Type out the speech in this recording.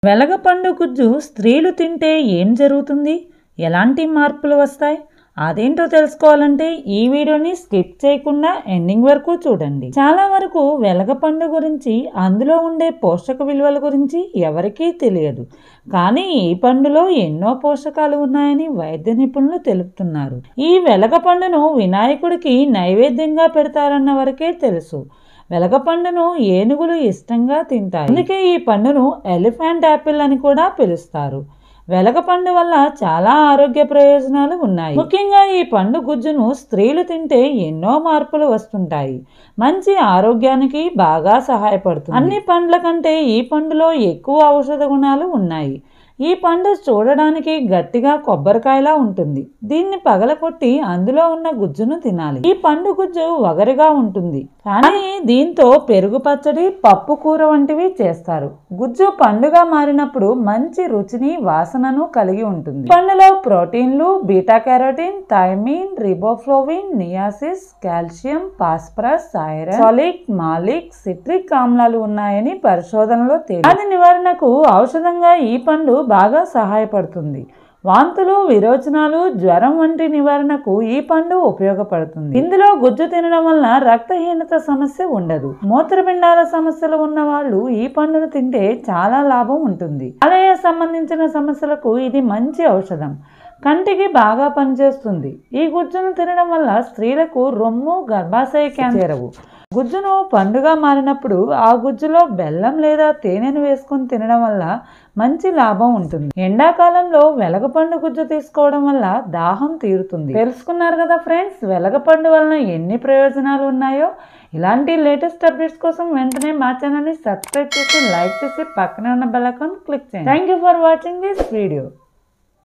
వెలగపండు గుజ్జు స్త్రీలు తింటే ఏం జరుగుతుంది ఎలాంటి మార్పులు వస్తాయి అదేంటో తెలుసుకోవాలంటే ఈ వీడియోని స్కిప్ చేయకుండా ఎండింగ్ వరకు చూడండి చాలా వరకు వెలగపండు గురించి అందులో ఉండే పోషక విలువల గురించి ఎవరికీ తెలియదు కానీ ఈ పండులో ఎన్నో పోషకాలు ఉన్నాయని వైద్య నిపుణులు తెలుపుతున్నారు ఈ వెలగపండును వినాయకుడికి నైవేద్యంగా పెడతారన్న వరకే తెలుసు వెలగపండును ఏనుగులు ఇష్టంగా తింటాయి అందుకే ఈ పండును ఎలిఫెంట్ యాపిల్ అని కూడా పిలుస్తారు వెలగపండు వల్ల చాలా ఆరోగ్య ప్రయోజనాలు ఉన్నాయి ముఖ్యంగా ఈ పండు గుజ్జును స్త్రీలు తింటే ఎన్నో మార్పులు వస్తుంటాయి మంచి ఆరోగ్యానికి బాగా సహాయపడుతుంది అన్ని పండ్ల కంటే ఈ పండులో ఎక్కువ ఔషధ గుణాలు ఉన్నాయి ఈ పండు చూడడానికి గట్టిగా కొబ్బరికాయలా ఉంటుంది దీన్ని పగలకొట్టి అందులో ఉన్న గుజ్జును తినాలి ఈ పండు గుజ్జు వగరుగా ఉంటుంది కానీ దీంతో పెరుగు పచ్చడి పప్పు కూర వంటివి చేస్తారు గుజ్జు పండుగా మారినప్పుడు మంచి రుచిని వాసనను కలిగి ఉంటుంది పండులో ప్రోటీన్లు beta carotene thiamine riboflavin niacin calcium phosphorus iron సాలిక్ మాలిక్ సిట్రిక్ ఆమ్లాలు ఉన్నాయని పరిశోధనలో తేలి అది నివారణకు ఔషధంగా ఈ పండు బాగా సహాయపడుతుంది వాంతులు విరోచనాలు జ్వరం వంటి నివారణకు ఈ పండు ఉపయోగపడుతుంది ఇందులో గుజ్జు తినడం వల్ల రక్తహీనత సమస్య ఉండదు మూత్రపిండాల సమస్యలు ఉన్న వాళ్ళు ఈ పండును తింటే చాలా లాభం ఉంటుంది అలాగే సంబంధించిన సమస్యలకు ఇది మంచి ఔషధం కంటికి బాగా పనిచేస్తుంది ఈ గుజ్జును తినడం వల్ల స్త్రీలకు రొమ్ము గర్భాశయ క్యాన్సర్ చేరవు గుజ్జును పండుగ మారినప్పుడు ఆ గుజ్జులో బెల్లం లేదా తేనెను వేసుకొని తినడం వల్ల మంచి లాభం ఉంటుంది ఎండాకాలంలో వెలగపండు గుజ్జు తీసుకోవడం వల్ల దాహం తీరుతుంది తెలుసుకున్నారు కదా ఫ్రెండ్స్ వెలగపండు వలన ఎన్ని ప్రయోజనాలు ఉన్నాయో ఇలాంటి లేటెస్ట్ అప్డేట్స్ కోసం వెంటనే మా ఛానల్ని సబ్స్క్రైబ్ చేసి లైక్ చేసి పక్కన ఉన్న బెల్ ఐకాన్ క్లిక్ చేయండి thank you for watching this video